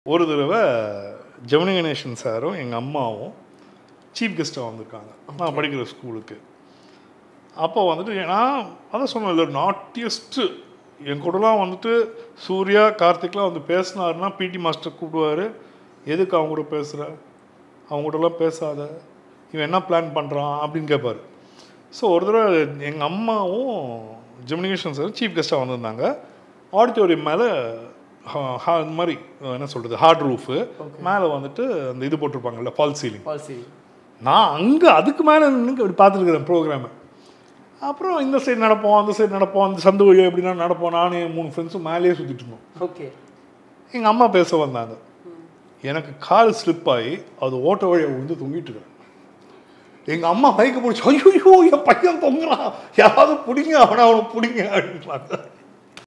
ஒரு தடவை ஜெமினி கணேசன் சாரும் எங்கள் அம்மாவும் சீஃப் கெஸ்ட்டாக வந்திருக்காங்க நான் படிக்கிற ஸ்கூலுக்கு அப்போ வந்துட்டு நான் அதான் சொன்னேன்ல நாட்டியஸ்ட்டு என் கூடலாம் வந்துட்டு சூர்யா கார்த்திக்லாம் வந்து பேசினாருன்னா பிடி மாஸ்டர் கூப்பிடுவார் எதுக்கு அவங்க கூட பேசுகிற அவங்க கூடலாம் பேசாத இவன் என்ன பிளான் பண்ணுறான் அப்படின்னு கேட்பார் ஸோ ஒரு தடவை எங்கள் அம்மாவும் ஜெமினிகேஷன் சார் சீஃப் கெஸ்ட்டாக வந்திருந்தாங்க ஆடிட்டோரியம் மேலே இந்த மாதிரி அஹ், என்ன சொல்கிறது ஹார்ட் ரூஃபு மேலே வந்துட்டு அந்த இது போட்டிருப்பாங்கல்ல ஃபால் சீலிங் பால்சி நான் அங்கே அதுக்கு மேலே நின்று அப்படி பார்த்துருக்குறேன் ப்ரோக்ராமை அப்புறம் இந்த சைடு நடப்போம் அந்த சைடு நடப்போம் அந்த சந்து வழியாக எப்படின்னா நடப்போம் நானும் என் மூணு ஃப்ரெண்ட்ஸும் மேலேயே சுற்றிட்டு இருந்தோம் ஓகே எங்கள் அம்மா பேச வந்தாங்க எனக்கு கால் ஸ்லிப் ஆகி அது ஓட்ட வழியாக விழுந்து தொங்கிட்டு இருக்கிறேன் எங்கள் அம்மா மைக்க பிடிச்சி ஐயோ என் பையன் தொங்குறான் யாராவது பிடிங்க அவனை அவனை பிடிங்க அப்படின்றாங்க